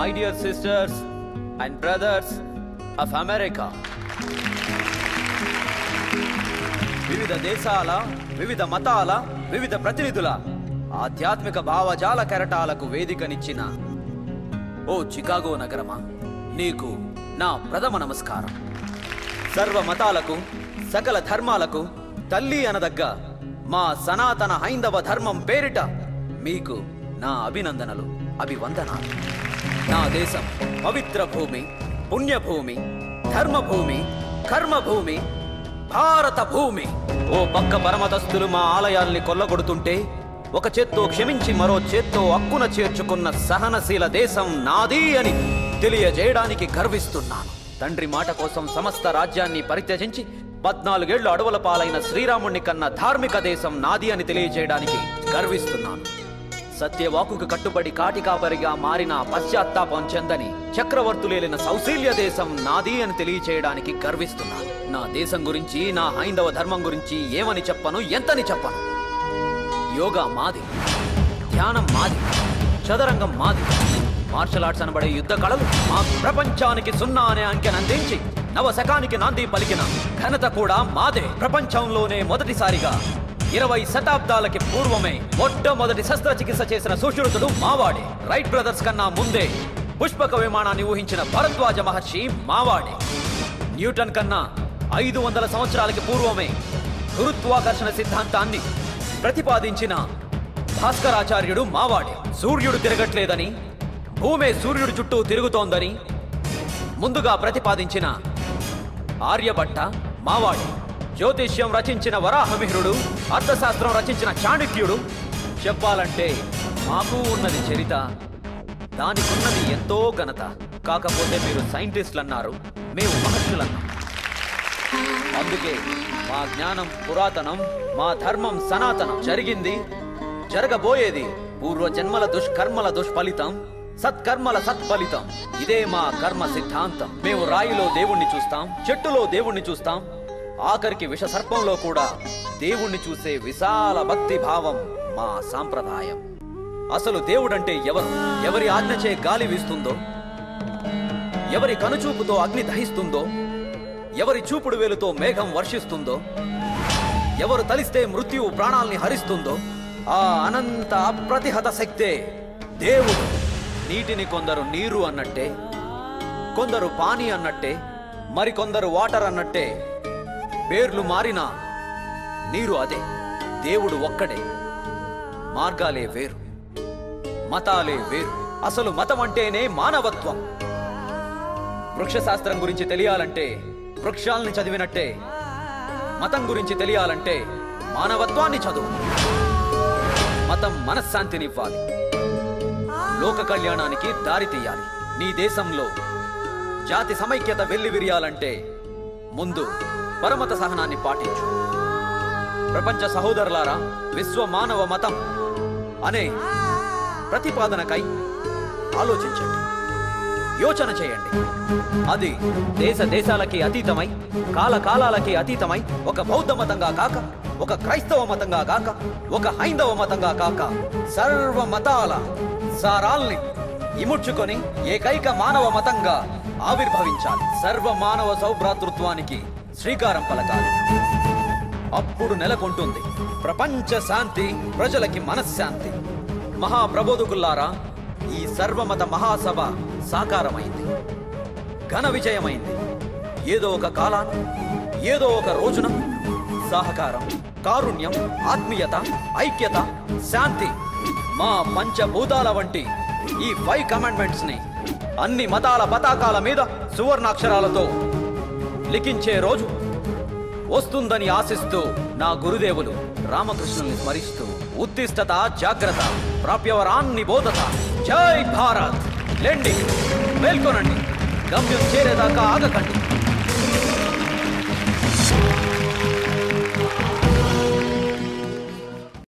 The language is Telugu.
my dear sisters and brothers of America వివిధ దేశాల వివిధ మతాల వివిధ ప్రతినిధుల ఆధ్యాత్మిక భావజాల కెరటాలకు వేదికనిచ్చిన ఓ చికాగో నగరమా నీకు నా ప్రథమ నమస్కారం సర్వ మతాలకు సకల ధర్మాలకు తల్లి అనదగ్గ మా సనాతన హైందవ ధర్మం పేరిట మీకు నా అభినందనలు అభివందనాలు నా దేశం పవిత్ర భూమి పుణ్యభూమి ధర్మభూమి కర్మభూమి భారత భూమి ఓ పక్క పరమతస్తులు మా ఆలయాల్ని కొల్లగొడుతుంటే ఒక చేత్తో క్షమించి మరో చేత్తో అక్కున చేర్చుకున్న సహనశీల దేశం నాది అని తెలియజేయడానికి గర్విస్తున్నాను తండ్రి మాట కోసం సమస్త రాజ్యాన్ని పరిత్యజించి పద్నాలుగేళ్లు అడవుల పాలైన శ్రీరాముణ్ణి కన్న ధార్మిక దేశం నాది అని తెలియజేయడానికి గర్విస్తున్నాను సత్యవాకుకు కట్టుబడి కాటికాపరిగా మారిన పశ్చాత్తాపం చెందని చక్రవర్తులేలిన సౌశీల్య దేశం నాది అని తెలియచేయడానికి గర్విస్తున్నాను నా దేశం గురించి నా హైందవ ధర్మం గురించి ఏమని చెప్పను ఎంతని చెప్పను యోగా మాది ధ్యానం మాది చదరంగం మాది మార్షల్ ఆర్ట్స్ అనబడే యుద్ధ కళలు మా ప్రపంచానికి సున్నా అనే అంకెను అందించి నవ శకానికి నాంది పలికిన ఘనత కూడా మాదే ప్రపంచంలోనే మొదటిసారిగా ఇరవై శతాబ్దాలకి పూర్వమే మొట్టమొదటి శస్త్రచికిత్స చేసిన సుశ్రుతుడు మావాడే రైట్ బ్రదర్స్ కన్నా ముందే పుష్పక విమానాన్ని ఊహించిన భరద్వాజ మహర్షి మావాడే న్యూటన్ కన్నా ఐదు వందల సంవత్సరాలకి పూర్వమే గురుత్వాకర్షణ సిద్ధాంతాన్ని ప్రతిపాదించిన భాస్కరాచార్యుడు మావాడే సూర్యుడు తిరగట్లేదని భూమే సూర్యుడు చుట్టూ తిరుగుతోందని ముందుగా ప్రతిపాదించిన ఆర్యభట్ట మావాడే జ్యోతిష్యం రచించిన వరాహమిహిరుడు అర్థశాస్త్రం రచించిన చాణక్యుడు చెప్పాలంటే మాకు ఉన్నది చరిత దానికున్నది ఎంతో ఘనత కాకపోతే మీరు సైంటిస్టులు అన్నారు మేము మహర్షులన్నాం అందుకే మా జ్ఞానం పురాతనం మా ధర్మం సనాతనం జరిగింది జరగబోయేది పూర్వ జన్మల దుష్కర్మల దుష్ఫలితం సత్కర్మల సత్ఫలితం ఇదే మా కర్మ సిద్ధాంతం మేము రాయిలో దేవుణ్ణి చూస్తాం చెట్టులో దేవుణ్ణి చూస్తాం ఆఖరికి విష సర్పంలో కూడా దేవుణ్ణి చూసే విశాల భక్తి భావం మా సాంప్రదాయం అసలు దేవుడంటే ఎవరు ఎవరి ఆజ్ఞచే గాలి వీస్తుందో ఎవరి కనుచూపుతో అగ్ని దహిస్తుందో ఎవరి చూపుడు వేలుతో మేఘం వర్షిస్తుందో ఎవరు తలిస్తే మృత్యువు ప్రాణాల్ని హరిస్తుందో ఆ అనంత అప్రతిహత శక్తే దేవుడు నీటిని కొందరు నీరు అన్నట్టే కొందరు పానీ అన్నట్టే మరికొందరు వాటర్ అన్నట్టే పేర్లు మారినా నీరు అదే దేవుడు ఒక్కడే మార్గాలే వేరు మతాలే వేరు అసలు మతం అంటేనే మానవత్వం వృక్షశాస్త్రం గురించి తెలియాలంటే వృక్షాల్ని చదివినట్టే మతం గురించి తెలియాలంటే మానవత్వాన్ని చదువు మతం మనశ్శాంతినివ్వాలి లోక కళ్యాణానికి దారి తీయాలి నీ దేశంలో జాతి సమైక్యత వెల్లి విరియాలంటే ముందు పరమత సహనాన్ని పాటించు ప్రపంచ సహోదరులారా విశ్వ మానవ మతం అనే ప్రతిపాదనకై ఆలోచించండి యోచన చేయండి అది దేశ దేశాలకి అతీతమై కాల కాలాలకి అతీతమై ఒక బౌద్ధ మతంగా కాక ఒక క్రైస్తవ మతంగా కాక ఒక హైందవ మతంగా కాక సర్వ మతాల సారాల్ని ఇముడ్చుకొని ఏకైక మానవ మతంగా ఆవిర్భవించాలి సర్వ మానవ సౌభ్రాతృత్వానికి శ్రీకారం పలకాలి అప్పుడు నెలకొంటుంది ప్రపంచ శాంతి ప్రజలకి మనశ్శాంతి మహాప్రబోధకుల్లారా ఈ సర్వమత మహాసభ సాకారమైంది ఘన విజయమైంది ఏదో ఒక కాలాన ఏదో ఒక రోజున సహకారం కారుణ్యం ఆత్మీయత ఐక్యత శాంతి మా పంచభూతాల వంటి ఈ ఫైవ్ కమాండ్మెంట్స్ ని అన్ని మతాల పతాకాల మీద సువర్ణాక్షరాలతో లిఖించే రోజు వస్తుందని ఆశిస్తూ నా గురుదేవులు రామకృష్ణుల్ని స్మరిస్తూ ఉత్తిష్టత జాగ్రత్త ప్రాప్యవరాన్ని బోధత జై భారత్ లెండి మేల్కొనండి గమ్యం చేరేదాకా ఆగకండి